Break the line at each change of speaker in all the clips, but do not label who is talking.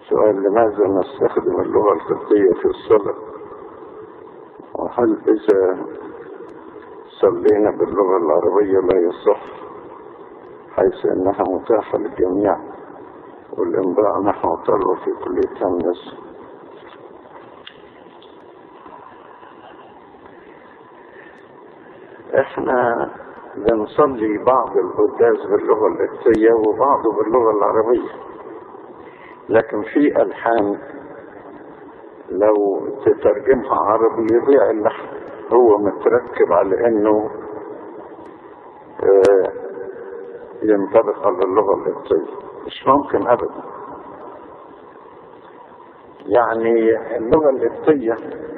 سؤال لماذا نستخدم اللغة القبطية في الصلاة وهل إذا صلينا باللغة العربية لا يصح حيث أنها متاحة للجميع والإنباء نحو طلبة في كلية هندسة احنا بنصلي بعض القداس باللغة القبطية وبعضه باللغة العربية لكن في ألحان لو تترجمها عربي يضيع اللحن هو متركب على انه آه ينطبق على اللغة القبطية مش ممكن ابدا يعني اللغة القبطية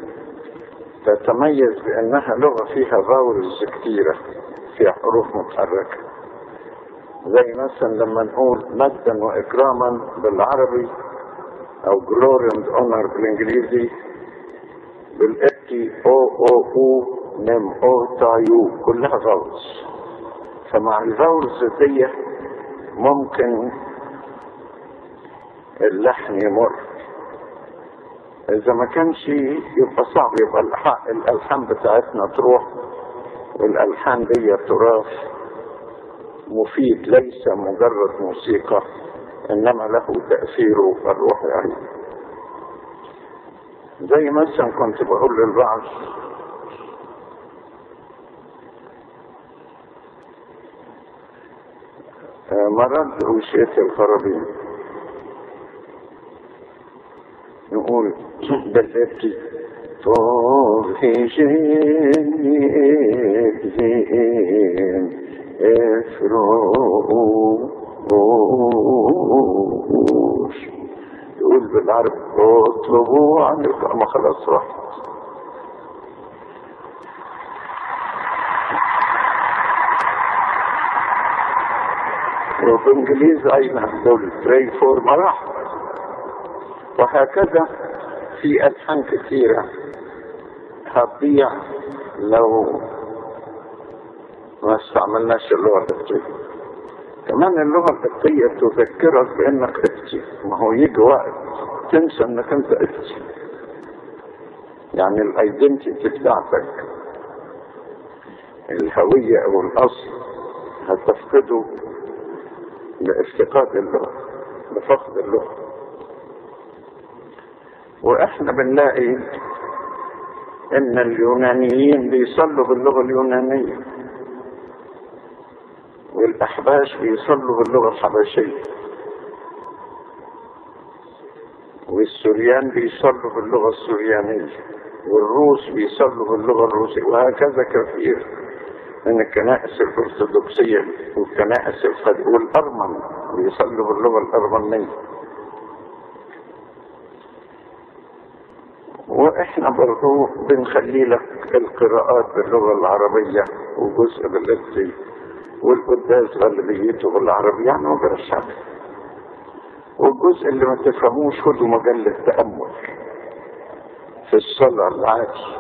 تتميز بانها لغة فيها فاولز كتيرة فيها حروف متحركة زي مثلا لما نقول مجدا واكراما بالعربي او جلوري اند اونر بالانجليزي بالاتي او او او نم او تايو كلها فاولز فمع الفاولز دي ممكن اللحن يمر اذا ما كانش يبقى صعب يبقى الالحان بتاعتنا تروح والالحان دي تراث مفيد ليس مجرد موسيقى انما له تاثيره الروحي ايضا زي مثلا كنت بقول للبعض مرض وشيت الخرابين نقول بلدتي طول في زين افروش تقول بالعربي اطلبوا عن ما خلاص راحت وبالانجليزي ايضا دول تري فور مراحل وهكذا في الحان كثيره هتضيع لو ما استعملناش اللغه القبطيه كمان اللغه القبطيه تذكرك بانك قبطي ما هو يجي وقت تنسى انك انت قبطي يعني الايدنتيتي بتاعتك الهويه او الاصل هتفقده لافتقاد اللغه لفقد اللغه واحنا بنلاقي ان اليونانيين بيصلوا باللغه اليونانيه والاحباش بيصلوا باللغه الحبشيه والسوريان بيصلوا باللغه السوريانيه والروس بيصلوا باللغه الروسيه وهكذا كثير من الكنائس الارثوذكسيه والكنائس والارمن بيصلوا باللغه الارمنيه واحنا برضو بنخلي لك القراءات باللغه العربيه وجزء بالقبطي والقداس غالبيته بالعربي يعني ما بلاش والجزء اللي ما تفهموش خدوا مجال التامل في الصلاه العادي